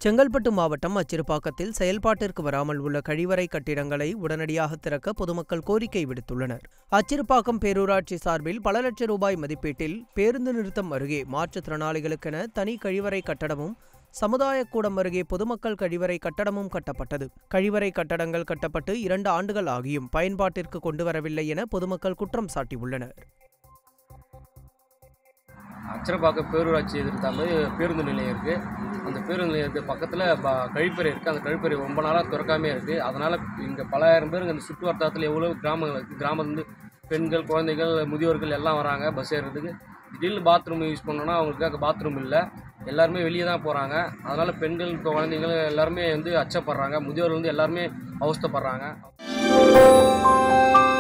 செங்கல்பட்டு மாவட்டம் அச்சிறுபாக்கத்தில் செயல்பாட்டிற்கு வராமல் உள்ள கழிவறை கட்டிடங்களை உடனடியாக திறக்க பொதுமக்கள் கோரிக்கை விடுத்துள்ளனர் அச்சிறுபாக்கம் பேரூராட்சி சார்பில் பல லட்சம் ரூபாய் மதிப்பீட்டில் பேருந்து நிறுத்தம் அருகே மாற்றுத்திறனாளிகளுக்கென தனி கழிவறை கட்டடமும் சமுதாய கூடம் அருகே பொதுமக்கள் கழிவறை கட்டடமும் கட்டப்பட்டது கழிவறை கட்டடங்கள் கட்டப்பட்டு இரண்டு ஆண்டுகள் ஆகியும் பயன்பாட்டிற்கு கொண்டு வரவில்லை என பொதுமக்கள் குற்றம் சாட்டியுள்ளனர் அச்சரப்பாக்கம் பேரூராட்சி எதிர்த்தாமல் பேருந்து நிலையம் இருக்குது அந்த பேருந்து நிலையத்துக்கு பக்கத்தில் ப கழிப்பறை இருக்குது அந்த கழிப்பறை ரொம்ப நாளாக திறக்காமே இருக்குது அதனால் இங்கே பலாயிரம் பேர் இந்த சுற்று வட்டாரத்தில் எவ்வளோ கிராமங்கள் இருக்குது கிராமத்துலேருந்து பெண்கள் குழந்தைகள் முதியோர்கள் எல்லாம் வராங்க பஸ் ஏறுறதுக்கு திடீர்னு பாத்ரூம் யூஸ் பண்ணோன்னா அவங்களுக்காக பாத்ரூம் இல்லை எல்லாருமே வெளியே தான் போகிறாங்க அதனால் பெண்கள் குழந்தைகள் எல்லாருமே வந்து அச்சப்படுறாங்க முதியோர்கள் வந்து எல்லாருமே அவஸ்தைப்படுறாங்க